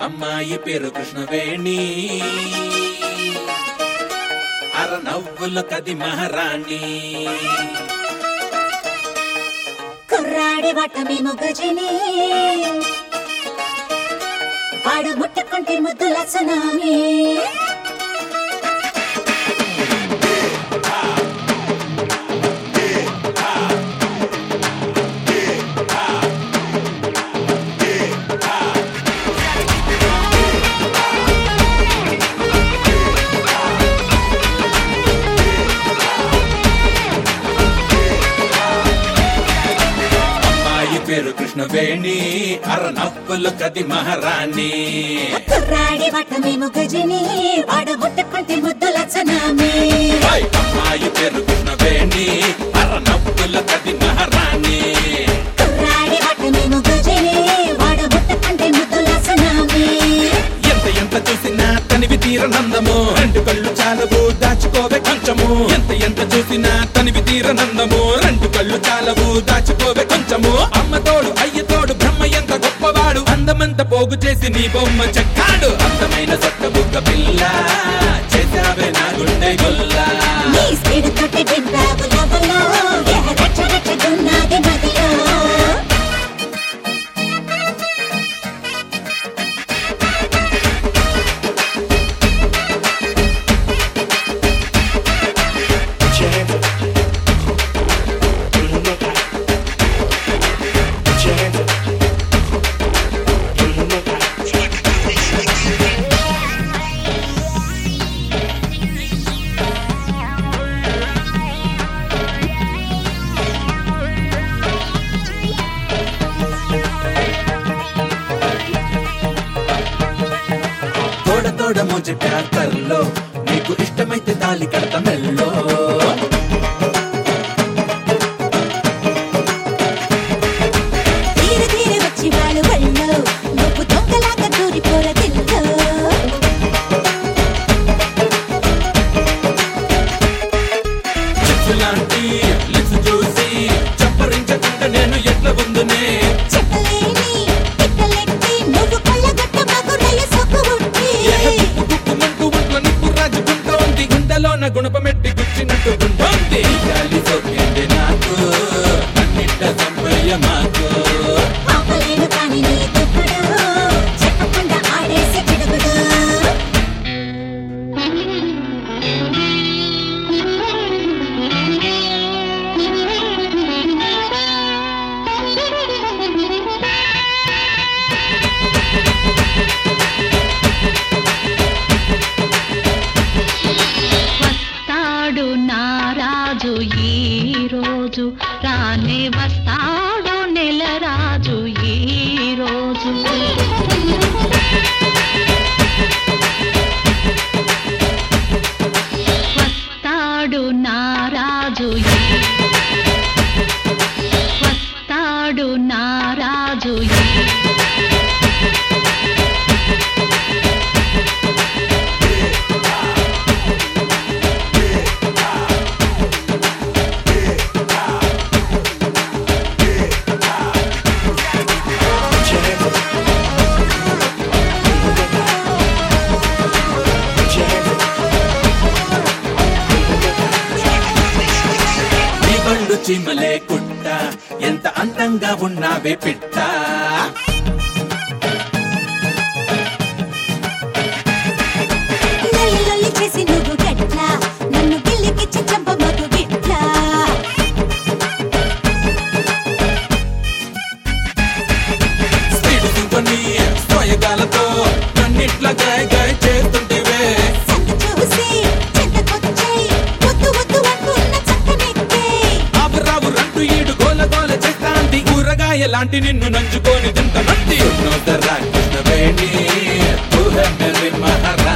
అమ్మాయి పేరు కృష్ణవేణి అర నవ్వుల కది మహారాణి కుర్రాడి వటమి ముగజిని వాడు ముట్టుకుంటే ముద్దుల సునామీ అమ్మాయి పేరు కృష్ణవేణి అర నవ్వుల కది మహారాణి కుర్రాడి వటమి ముగజిని వాడు ముట్టుకుంటే ముద్దుల సునామీ హై! అమ్మాయి పేరు కృష్ణవేణి అర నవ్వుల కది మహారాణి కుర్రాడి వటమి ముగజిని వాడు ముట్టుకుంటే ముద్దుల సునామీ ఎంత ఎంత చూసినా తనివి తీరనందము రెండు కళ్ళు చాలవు దాచుకోవే కొంచెము ఎంత ఎంత చూసినా తనివి తీరనందము రెండు కళ్ళు చాలవు దాచుకోవే కొంచెము అమ్మ తోడు అయ్య తోడు బ్రహ్మ ఎంత గొప్పవాడు అందమంత పోగు చేసి నీ బొమ్మ చెక్కాడు అందమైన సొట్ట బుగ్గ పిల్ల చేసావే నా గుండె గొల్లా నీ స్పీడ్ తోటి బిడ్డావు లవలో ఎహ రచ్చ రచ్చగున్నది మదిలో Put your hands up. Put 'em up high. Put your hands up. Put 'em up high. తోడ తోడ ముచ్చట కల్లో నీకు ఇష్టమైతే తాలి కడత మెల్లో తీరు తీరు వచ్చి వాళ్ళు వాళ్ళు నువ్వు దొంగలాగా దూరిపోర దిల్లో చిప్పు లాంటి లిప్స్ చూసి చప్పరించకుండా నేను ఎట్ల ఉందునే చెప్పలేని తిక్కలెట్టి నువ్వు కళ్ళగట్ట మగుడయ్య సొక్కు ఉంటే గుక్కుమంటూ ఒంట్లో నిప్పు రాజుకుంటోంది గుండెలోన గుణపమెట్టి గుచ్చినట్టు గుంటోంది గాలి సోకింది నాకు నన్నిట్ట సంపయ్య మాకు ఆపలేను కానీ నీ దుప్పుడు చెప్పకుండా ఆడేసి చిడుగుడు వస్తాడు నారాజు ఈ రోజు రానే వస్తాడు నెల రాజు ఈ రోజు వస్తాడు నారాజు ఈ- వస్తాడు నారాజు ఈ- Put your hands up. Put 'em up high. Put your hands up. నీ కళ్ళు చీమలే కుట్ట ఎంత అందంగా ఉన్నావే పిట్ట లల్లి లల్లి చేసి నువ్వు గట్ల నన్ను గిల్లికిచ్చి చంప మగు బిట్ల స్పీడ్ సింఫనీ స్వయగాలతో నన్నిట్ల గాయ గాయ చేస్తుంటివే సందు చూసి చెంతకొచ్చే వద్దు వద్దు అంటున్న చక్కనెక్కే ఆబురావు రంటు ఈడు గోల గోల చేస్తాంది ఊరగాయ లాంటి నిన్ను నంచుకొని తింటనంది కృష్ణవేణి తూ హై మేరీ మహారాణి